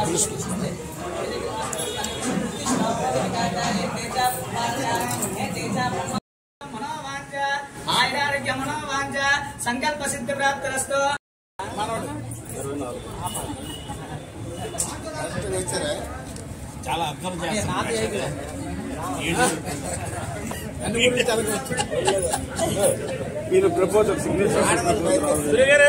మనోవాంఛ ఆయురారోగ్య మనోవాంఛ సంకల్ప సిద్ధి ప్రాప్తిరస్తు చాలా అర్థం మీరు ప్రపోజల్ సిగ్నేచర్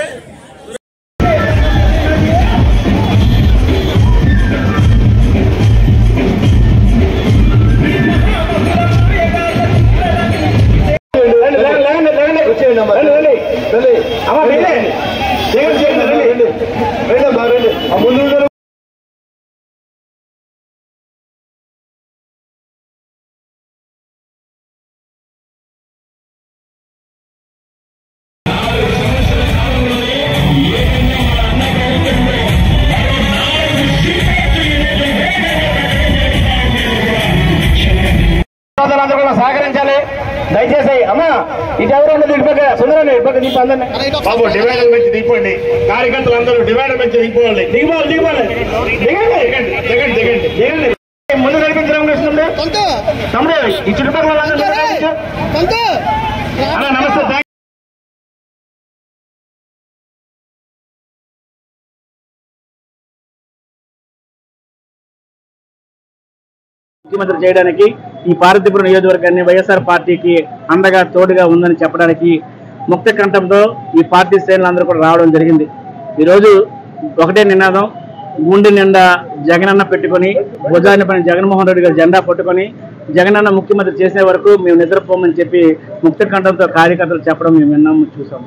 సోదరులందరూ కూడా సహకరించాలి దయచేసి అమ్మా ఇటు ఎవరు ఉండదు ఇటు పక్క సుందరండి ఇటు పక్క దీపం అందరినీ బాబు డివైడర్ పెంచి దిగిపోండి కార్యకర్తలు అందరూ డివైడర్ పెంచి దిగిపోవాలి దిగిపోవాలి దిగిపోవాలి దిగండి దిగండి దిగండి దిగండి దిగండి ముందు నడిపించడం కృష్ణుడు తమ్ముడు ఈ చుట్టుపక్కల వాళ్ళందరూ నడిపించు. అన్న నమస్తే థాంక్స్. ముఖ్యమంత్రి చేయడానికి ఈ పార్వతీపురం నియోజకవర్గాన్ని వైఎస్ఆర్ పార్టీకి అండగా తోడుగా ఉందని చెప్పడానికి ముక్త కంఠంతో ఈ పార్టీ శ్రేణులందరూ కూడా రావడం జరిగింది ఈరోజు ఒకటే నినాదం గుండె నిండా జగనన్న పెట్టుకొని భుజాన్ని పైన జగన్మోహన్ రెడ్డి గారు జెండా పట్టుకొని జగనన్న ముఖ్యమంత్రి చేసే వరకు మేము నిద్రపోమని చెప్పి ముక్త కంఠంతో కార్యకర్తలు చెప్పడం మేము విన్నాము చూసాం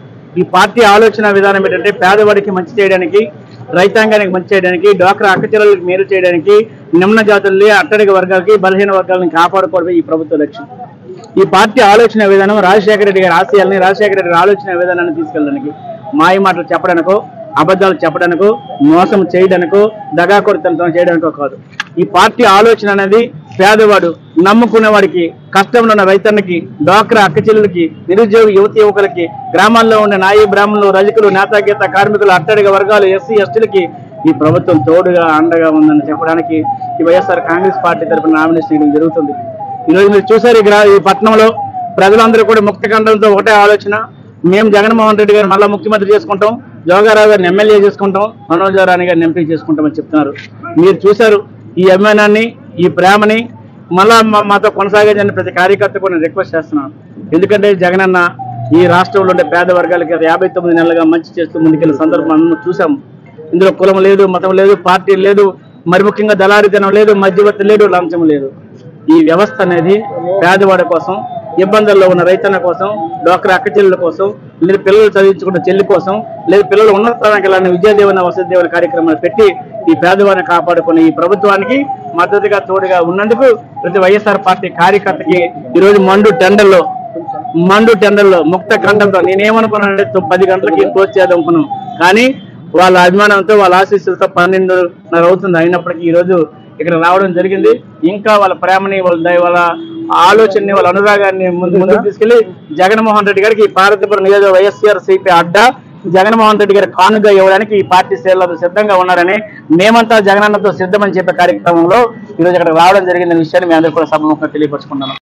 ఈ పార్టీ ఆలోచన విధానం ఏంటంటే పేదవాడికి మంచి చేయడానికి రైతాంగానికి మంచి చేయడానికి డ్వాక్రా అక్కచెల్లెలకు మేలు చేయడానికి నిమ్న జాతుల్ని అట్టడిక వర్గాలకి బలహీన వర్గాలను కాపాడుకోవడమే ఈ ప్రభుత్వ లక్ష్యం ఈ పార్టీ ఆలోచన విధానం రాజశేఖర రెడ్డి గారి ఆశయాల్ని రాజశేఖర రెడ్డి గారి ఆలోచన విధానాన్ని తీసుకెళ్ళడానికి మాయ మాటలు చెప్పడానికో అబద్ధాలు చెప్పడానికో మోసం చేయడానికో దగాకొరితనంతో చేయడానికో కాదు ఈ పార్టీ ఆలోచన అనేది పేదవాడు నమ్ముకునే వాడికి కష్టంలో ఉన్న రైతన్నకి డాక్రా అక్కచెల్లెలకి నిరుద్యోగ యువతి యువకులకి గ్రామాల్లో ఉండే నాయి బ్రాహ్మణులు రజకులు నేతాగీత కార్మికులు అట్టడిగ వర్గాలు ఎస్సీ ఎస్టీలకి ఈ ప్రభుత్వం తోడుగా అండగా ఉందని చెప్పడానికి ఈ వైఎస్ఆర్ కాంగ్రెస్ పార్టీ తరఫున నామినేషన్ చేయడం జరుగుతుంది ఈరోజు మీరు చూసారు ఈ గ్రా ఈ పట్టణంలో ప్రజలందరూ కూడా ముక్త కండంతో ఒకటే ఆలోచన మేము జగన్మోహన్ రెడ్డి గారు మళ్ళా ముఖ్యమంత్రి చేసుకుంటాం జోగారావు గారిని ఎమ్మెల్యే చేసుకుంటాం మనోజ్ రాణి గారిని ఎంపీ చేసుకుంటామని చెప్తున్నారు మీరు చూశారు ఈ అభిమానాన్ని ఈ ప్రేమని మళ్ళా మా- మాతో కొనసాగించని ప్రతి కార్యకర్త కూడా నేను రిక్వెస్ట్ చేస్తున్నాను ఎందుకంటే జగనన్న ఈ రాష్ట్రంలో ఉండే పేద వర్గాలకి గత యాభై తొమ్మిది నెలలుగా మంచి చేస్తూ ముందుకెళ్ళిన సందర్భం మనం చూసాం ఇందులో కులం లేదు మతం లేదు పార్టీ లేదు మరి ముఖ్యంగా దళారితనం లేదు మధ్యవర్తి లేడు లంచం లేదు ఈ వ్యవస్థ అనేది పేదవాడి కోసం ఇబ్బందుల్లో ఉన్న రైతన్న కోసం డ్వాక్రా అక్క చెల్లెల కోసం లేదా పిల్లలు చదివించుకున్న చెల్లి కోసం లేదా పిల్లలు ఉన్నత స్థానానికి వెళ్ళాలని విద్యాదీవన వసతి దీవెన కార్యక్రమాలు పెట్టి ఈ పేదవాడిని కాపాడుకునే ఈ ప్రభుత్వానికి మద్దతుగా తోడుగా ఉన్నందుకు ప్రతి వైఎస్ఆర్ పార్టీ కార్యకర్తకి ఈరోజు మండు టెండర్లో మండు టెండర్లో ముక్త ఖండంతో నేనేమనుకున్నానంటే తొ- పది గంటలకి క్లోజ్ చేద్దాం అనుకున్నాం కానీ వాళ్ళ అభిమానంతో వాళ్ళ ఆశీస్సులతో పన్నెండున్నర అవుతుంది అయినప్పటికీ ఈ రోజు ఇక్కడ రావడం జరిగింది ఇంకా వాళ్ళ ప్రేమని వాళ్ళ దయ- వాళ్ళ ఆలోచనని వాళ్ళ అనురాగాన్ని ముందు ముందుకు తీసుకెళ్లి జగన్మోహన్ రెడ్డి గారికి ఈ భారతపురం నియోజక వైఎస్ఆర్ సిపి అడ్డా జగన్మోహన్ రెడ్డి గారి కానుగా ఇవ్వడానికి ఈ పార్టీ శ్రేణులతో సిద్ధంగా ఉన్నారని మేమంతా జగనన్నతో సిద్ధమని చెప్పే కార్యక్రమంలో ఈరోజు ఇక్కడ రావడం జరిగిందనే విషయాన్ని మీ అందరికీ కూడా సభముఖంగా తెలియపరుచుకున్నాను